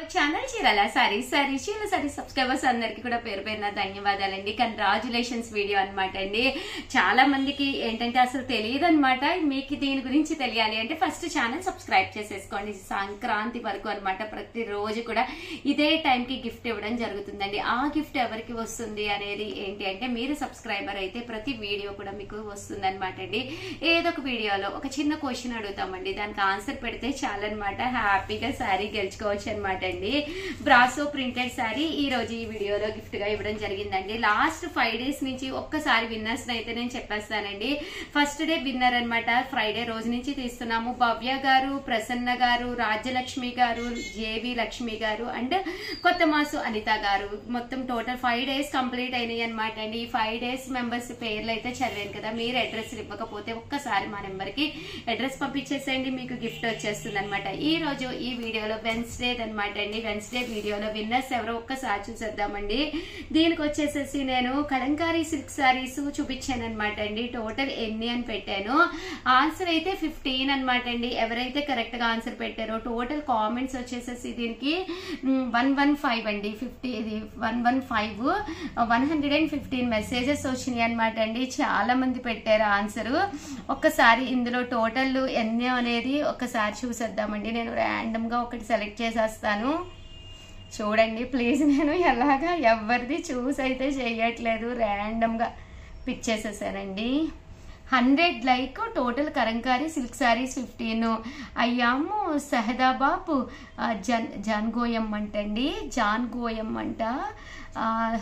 channel Chirala sari sari Chirala sari subscribers అందరికి కూడా పేరు పేరున ధన్యవాదాలండి కంగ్రాచులేషన్స్ వీడియో అనమాట అండి చాలా మందికి ఏంటంటే అసలు తెలియదు అనమాట మీకు దీని గురించి తెలియాలి అంటే ఫస్ట్ ఛానల్ సబ్స్క్రైబ్ చేసేసుకోండి సంక్రాంతి వరకు అనమాట ప్రతి రోజు కూడా ఇదే టైంకి గిఫ్ట్ ఇవ్వడం జరుగుతుందండి ఆ గిఫ్ట్ ఎవరికి వస్తుంది అనేది ఏంటి అంటే మీరు సబ్స్క్రైబర్ అయితే ప్రతి వీడియో కూడా మీకు వస్తుంది అనమాట అండి ఏదో ఒక వీడియోలో ఒక చిన్న క్వశ్చన్ అడుగుతామండి దానికి ఆన్సర్ పెడితే చాలన్నమాట హ్యాపీగా శారీ గెలుచుకోవచ్చు అనమాట అండి బ్రాసో ప్రింటెడ్ శారీ ఈ రోజు ఈ వీడియోలో గిఫ్ట్ గా ఇవ్వడం జరిగిందండి లాస్ట్ ఫైవ్ డేస్ నుంచి ఒక్కసారి విన్నర్స్ అయితే నేను చెప్పేస్తానండి ఫస్ట్ డే విన్నర్ అన్నమాట ఫ్రైడే రోజు నుంచి తీస్తున్నాము భవ్య గారు ప్రసన్న గారు రాజ్యలక్ష్మి గారు జేవి లక్ష్మి గారు అండ్ కొత్త మాసు అనిత గారు మొత్తం టోటల్ ఫైవ్ డేస్ కంప్లీట్ అయినాయి అనమాట అండి ఈ ఫైవ్ డేస్ మెంబర్స్ పేర్లు అయితే చదివాను కదా మీరు అడ్రస్ ఇవ్వకపోతే ఒక్కసారి మా నెంబర్ కి అడ్రస్ పంపించేసేయండి మీకు గిఫ్ట్ వచ్చేస్తుంది అనమాట ఈ రోజు ఈ వీడియోలో వెన్స్డే అనమాట అండి వెన్స్డే వీడియోలో విన్నర్స్ ఎవరో ఒక్కసారి చూసేద్దామండి దీనికి వచ్చేసేసి నేను కలంకారీ సిల్క్ సారీస్ చూపించాను అనమాట అండి టోటల్ ఎన్ని అని పెట్టాను ఆన్సర్ అయితే ఫిఫ్టీన్ అనమాట అండి ఎవరైతే కరెక్ట్ గా ఆన్సర్ పెట్టారో టోటల్ కామెంట్స్ వచ్చేసేసి దీనికి వన్ వన్ ఫైవ్ అండి ఫిఫ్టీ ఇది one one five one hundred and fifteen messages వచ్చినాయి అనమాట అండి చాలా మంది పెట్టారు ఆన్సర్ ఒక్కసారి ఇందులో టోటల్ ఎన్ని అనేది ఒక్కసారి చూసేద్దామండి నేను ర్యాండమ్ గా ఒకటి సెలెక్ట్ చేసేస్తాను చూడండి ప్లీజ్ నేను ఎలాగా ఎవరిది చూస్ అయితే చేయట్లేదు ర్యాండమ్గా పిక్ చేసేసానండి హండ్రెడ్ లైక్ టోటల్ కరంకారీ సిల్క్ శారీస్ ఫిఫ్టీన్ అయ్యాము సహదాబాబ్ ఆ, జన్ జాన్ గోయం అంటండి జాన్ గోయం అంట ఆ,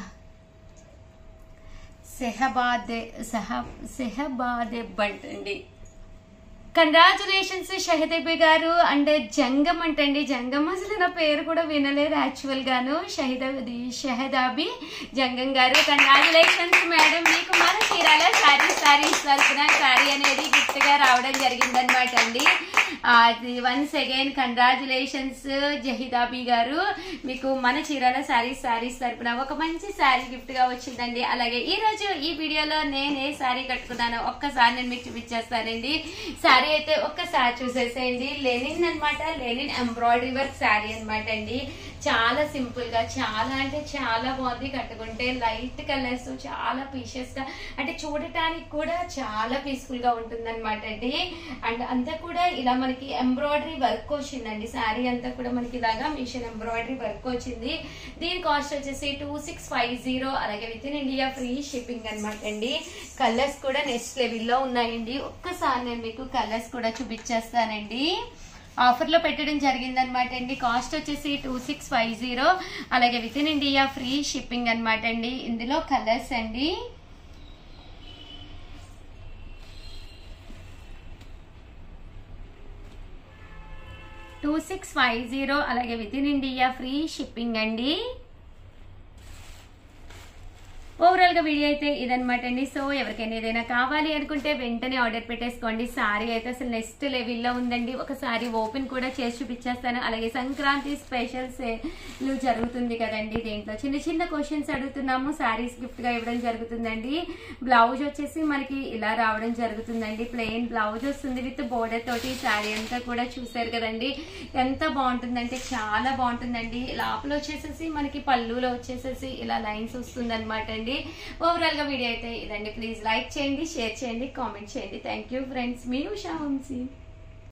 సెహబాదే సెహ సెహబాదెబ్ అంటండి కంగ్రాచులేషన్స్ షహదేబి గారు అండ్ జంగం అంటండి జంగం అసలు నా పేరు కూడా వినలేదు యాక్చువల్ గాను షహిదది షహదాబి జంగం గారు కంగ్రాచులేషన్స్ మేడం మీకు మన చీరాల శారీ శారీ తరఫున శారీ అనేది గిఫ్ట్ గా రావడం జరిగిందనమాట అండి అది వన్స్ అగైన్ కంగ్రాచులేషన్స్ జహిదాబి గారు మీకు మన చీరాల శారీ శారీస్ తరపున ఒక మంచి శారీ గిఫ్ట్ గా వచ్చిందండి అలాగే ఈ రోజు ఈ వీడియోలో నేను ఏ శారీ కట్టుకున్నానో ఒక్కసారి నేను మీకు చూపించేస్తానండి శారీ అయితే ఒక్కసారి చూసేసేయండి లెనిన్ అన్నమాట లెనిన్ ఎంబ్రాయిడరీ వర్క్ శారీ అన్నమాట అండి చాలా సింపుల్ గా చాలా అంటే చాలా బాగుంది కట్టుకుంటే లైట్ కలర్స్ చాలా పీసెస్ గా అంటే చూడటానికి కూడా చాలా పీస్ఫుల్ గా ఉంటుంది అనమాట అండి అండ్ అంతా కూడా ఇలా మనకి ఎంబ్రాయిడరీ వర్క్ వచ్చిందండి శారీ అంతా కూడా మనకి ఇలాగా మిషన్ ఎంబ్రాయిడరీ వర్క్ వచ్చింది దీని కాస్ట్ వచ్చేసి టూ సిక్స్ ఫైవ్ జీరో అలాగే with in India free shipping అనమాట అండి కలర్స్ కూడా నెక్స్ట్ లెవెల్లో ఉన్నాయండి ఒక్కసారి నేను మీకు కలర్స్ కూడా చూపించేస్తానండి ఆఫర్ లో పెట్టడం జరిగింది అనమాట అండి కాస్ట్ వచ్చేసి టూ సిక్స్ ఫైవ్ జీరో అలాగే with in India free shipping అనమాట అండి ఇందులో కలర్స్ అండి టూ సిక్స్ ఫైవ్ జీరో అలాగే with in India free shipping అండి ఓవరాల్ గా వీడియో అయితే ఇదనమాట అండి సో ఎవరికైనా ఏదైనా కావాలి అనుకుంటే వెంటనే ఆర్డర్ పెట్టేసుకోండి సారీ అయితే అసలు నెక్స్ట్ లెవెల్లో ఉందండి ఒకసారి ఓపెన్ కూడా చేసి చూపించేస్తాను అలాగే సంక్రాంతి స్పెషల్ సేల్ జరుగుతుంది కదండి దీంట్లో చిన్న చిన్న క్వశ్చన్స్ అడుగుతున్నాము సారీస్ గిఫ్ట్ గా ఇవ్వడం జరుగుతుందండి బ్లౌజ్ వచ్చేసి మనకి ఇలా రావడం జరుగుతుందండి ప్లెయిన్ బ్లౌజ్ వస్తుంది విత్ బోర్డర్ తోటి శారీ అంతా కూడా చూసారు కదండి ఎంత బాగుంటుందంటే చాలా బాగుంటుందండి లోపల వచ్చేసేసి మనకి పళ్ళులో వచ్చేసేసి ఇలా లైన్స్ వస్తుంది అనమాట అండి ఓవరాల్ గా వీడియో అయితే ఇదండి ప్లీజ్ లైక్ చేయండి షేర్ చేయండి కామెంట్ చేయండి థ్యాంక్ యూ ఫ్రెండ్స్ మీ ఉషా వంశీ